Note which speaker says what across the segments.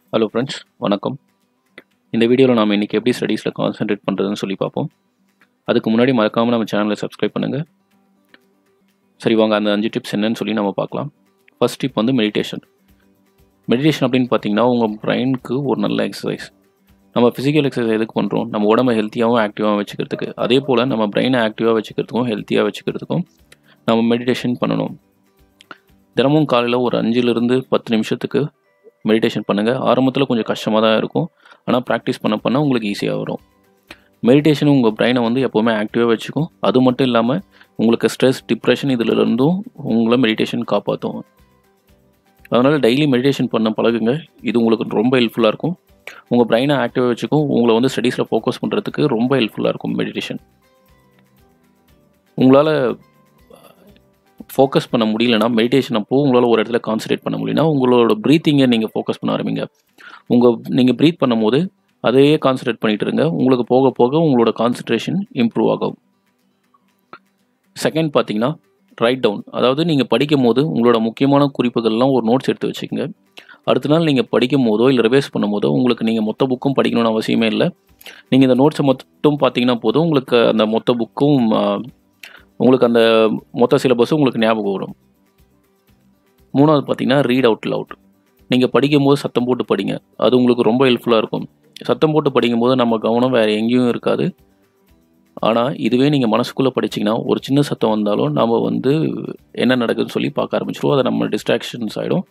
Speaker 1: Hello friends வணக்கம் இந்த வீடியோவில் நாம் இன்றைக்கி எப்படி ஸ்டடீஸில் கான்சென்ட்ரேட் பண்ணுறதுன்னு சொல்லி பார்ப்போம் அதுக்கு முன்னாடி மறக்காமல் நம்ம சேனலை சப்ஸ்கிரைப் பண்ணுங்கள் சரி வாங்க அந்த அஞ்சு டிப்ஸ் என்னன்னு சொல்லி நம்ம பார்க்கலாம் ஃபர்ஸ்ட் டிப் வந்து மெடிடேஷன் மெடிடேஷன் அப்படின்னு பார்த்தீங்கன்னா உங்கள் பிரெயினுக்கு ஒரு நல்ல எக்ஸசைஸ் நம்ம ஃபிசிக்கல் எக்ஸசைஸ் எதுக்கு பண்ணுறோம் நம்ம உடம்பை ஹெல்த்தியாகவும் ஆக்டிவாகவும் வச்சுக்கிறதுக்கு அதே போல் நம்ம பிரெயினை ஆக்டிவாக வச்சுக்கிறதுக்கும் ஹெல்த்தியாக வச்சுக்கிறதுக்கும் நம்ம மெடிடேஷன் பண்ணணும் தினமும் காலையில் ஒரு அஞ்சுலேருந்து பத்து நிமிஷத்துக்கு மெடிடேஷன் பண்ணுங்கள் ஆரம்பத்தில் கொஞ்சம் கஷ்டமாக தான் இருக்கும் ஆனால் ப்ராக்டிஸ் பண்ண பண்ண உங்களுக்கு ஈஸியாக வரும் மெடிடேஷன் உங்கள் பிரெயினை வந்து எப்போவுமே ஆக்டிவாக வச்சுக்கும் அது மட்டும் இல்லாமல் உங்களுக்கு ஸ்ட்ரெஸ் டிப்ரெஷன் இதிலிருந்தும் உங்களை மெடிடேஷன் காப்பாற்றும் அதனால் டெய்லி மெடிடேஷன் பண்ண பழகுங்க இது உங்களுக்கு ரொம்ப ஹெல்ப்ஃபுல்லாக இருக்கும் உங்கள் பிரெயினை ஆக்டிவாக வச்சுக்கும் உங்களை வந்து ஸ்டடீஸில் ஃபோக்கஸ் பண்ணுறதுக்கு ரொம்ப ஹெல்ப்ஃபுல்லாக இருக்கும் மெடிடேஷன் உங்களால் ஃபோக்கஸ் பண்ண முடியலனா மெடிடேஷன் அப்போ உங்களால் ஒரு இடத்துல கான்சன்ட்ரேட் பண்ண முடியலனா உங்களோட ப்ரீத்திங்கை நீங்கள் ஃபோக்கஸ் பண்ண ஆரம்பிங்க உங்கள் நீங்கள் ப்ரீத் பண்ணும்போது அதையே கான்சன்ட்ரேட் பண்ணிட்டு இருங்க உங்களுக்கு போக போக உங்களோட கான்சன்ட்ரேஷன் இம்ப்ரூவ் ஆகும் செகண்ட் பார்த்தீங்கன்னா ரைட் டவுன் அதாவது நீங்கள் படிக்கும் போது உங்களோட முக்கியமான குறிப்புகள்லாம் ஒரு நோட்ஸ் எடுத்து வச்சுக்கோங்க அடுத்த நாள் நீங்கள் படிக்கும் போதோ இல்லை ரிவைஸ் பண்ணும் போதோ உங்களுக்கு நீங்கள் மொத்த புக்கும் படிக்கணும்னு அவசியமே இல்லை நீங்கள் இந்த நோட்ஸை மட்டும் பார்த்தீங்கன்னா போதும் உங்களுக்கு அந்த மொத்த புக்கும் உங்களுக்கு அந்த மொத்த சிலபஸும் உங்களுக்கு ஞாபகம் வரும் மூணாவது பார்த்தீங்கன்னா ரீட் அவுட் லவுட் நீங்கள் படிக்கும்போது சத்தம் போட்டு படிங்க அது உங்களுக்கு ரொம்ப ஹெல்ப்ஃபுல்லாக இருக்கும் சத்தம் போட்டு படிக்கும்போது நம்ம கவனம் வேறு எங்கேயும் இருக்காது ஆனால் இதுவே நீங்கள் மனசுக்குள்ளே படிச்சிங்கன்னா ஒரு சின்ன சத்தம் வந்தாலும் நம்ம வந்து என்ன நடக்குதுன்னு சொல்லி பார்க்க ஆரம்பிச்சிடுவோம் அதை நம்ம டிஸ்ட்ராக்ஷன்ஸ் ஆகிடும்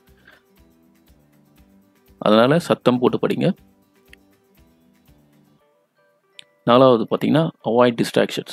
Speaker 1: அதனால் சத்தம் போட்டு படிங்க நாலாவது பார்த்தீங்கன்னா அவாய்ட் டிஸ்ட்ராக்ஷன்ஸ்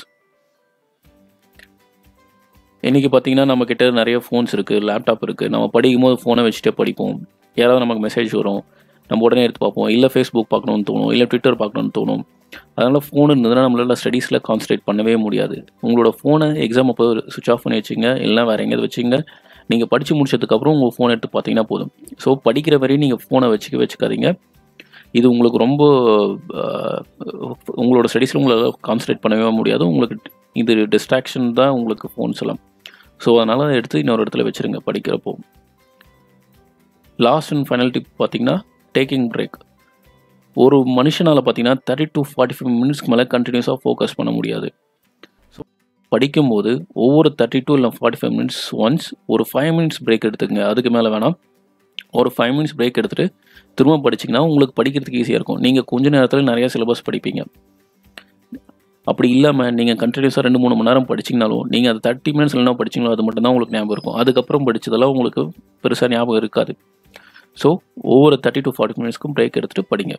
Speaker 1: இன்றைக்கி பார்த்தீங்கன்னா நம்மக்கிட்ட நிறைய ஃபோன்ஸ் இருக்குது லேப்டாப் இருக்குது நம்ம படிக்கும் போது ஃபோனை வச்சுட்டே படிப்போம் யாராவது நமக்கு மெசேஜ் வரும் நம்ம உடனே எடுத்து பார்ப்போம் இல்லை ஃபேஸ்புக் பார்க்கணும்னு தோணும் இல்லை ட்விட்டர் பார்க்கணும்னு தோணும் அதனால் ஃபோன் இருந்ததுன்னா நம்மளால் ஸ்டடீஸில் கான்சன்ட்ரேட் பண்ணவே முடியாது உங்களோட ஃபோனை எக்ஸாம் அப்போ சுவிச் ஆஃப் பண்ணி வச்சுங்க இல்லை வேறு எங்கேயாவது வச்சுங்க நீங்கள் படித்து முடிச்சதுக்கப்புறம் உங்கள் ஃபோன் எடுத்து பார்த்தீங்கன்னா போதும் ஸோ படிக்கிற வரையும் நீங்கள் ஃபோனை வச்சுக்க வச்சுக்காதீங்க இது உங்களுக்கு ரொம்ப உங்களோட ஸ்டடீஸில் உங்களால் கான்சன்ட்ரேட் பண்ணவே முடியாது உங்களுக்கு இது டிஸ்ட்ராக்ஷன் தான் உங்களுக்கு ஃபோன்ஸ் எல்லாம் ஸோ அதனால் அதை எடுத்து இன்னொரு இடத்துல வச்சுருங்க படிக்கிறப்போ லாஸ்ட் அண்ட் ஃபைனல் டிப் பார்த்தீங்கன்னா டேக்கிங் பிரேக் ஒரு மனுஷனால் பார்த்தீங்கன்னா தேர்ட்டி டு ஃபார்ட்டி ஃபைவ் மினிட்ஸ்க்கு மேலே கண்டினியூஸாக ஃபோக்கஸ் பண்ண முடியாது ஸோ படிக்கும்போது ஒவ்வொரு தேர்ட்டி டூ இல்லை ஃபார்ட்டி ஃபைவ் மினிட்ஸ் ஒன்ஸ் ஒரு ஃபைவ் மினிட்ஸ் பிரேக் எடுத்துக்கங்க அதுக்கு மேலே வேணாம் ஒரு ஃபைவ் மினிட்ஸ் பிரேக் எடுத்துகிட்டு திரும்ப படிச்சிங்கன்னா உங்களுக்கு படிக்கிறதுக்கு ஈஸியாக இருக்கும் நீங்கள் கொஞ்ச நேரத்தில் நிறைய சிலபஸ் படிப்பீங்க அப்படி இல்லாமல் நீங்கள் கண்டினியூஸாக ரெண்டு மூணு மணி நேரம் படிச்சிங்கனாலும் நீங்கள் அது தேர்ட்டி மினிட்ஸ் இல்லைனா படிச்சிங்களோ அது மட்டும் தான் உங்களுக்கு ஞாபகம் இருக்கும் அதுக்கப்புறம் படித்ததெல்லாம் உங்களுக்கு பெருசாக ஞாபகம் இருக்காது ஸோ ஒவ்வொரு தேர்ட்டி டு ஃபார்ட்டி மினிட்ஸ்க்கும் பிரேக் எடுத்துகிட்டு படிங்க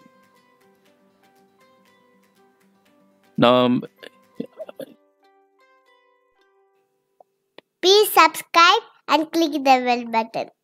Speaker 1: நான்
Speaker 2: Please subscribe and click the bell button.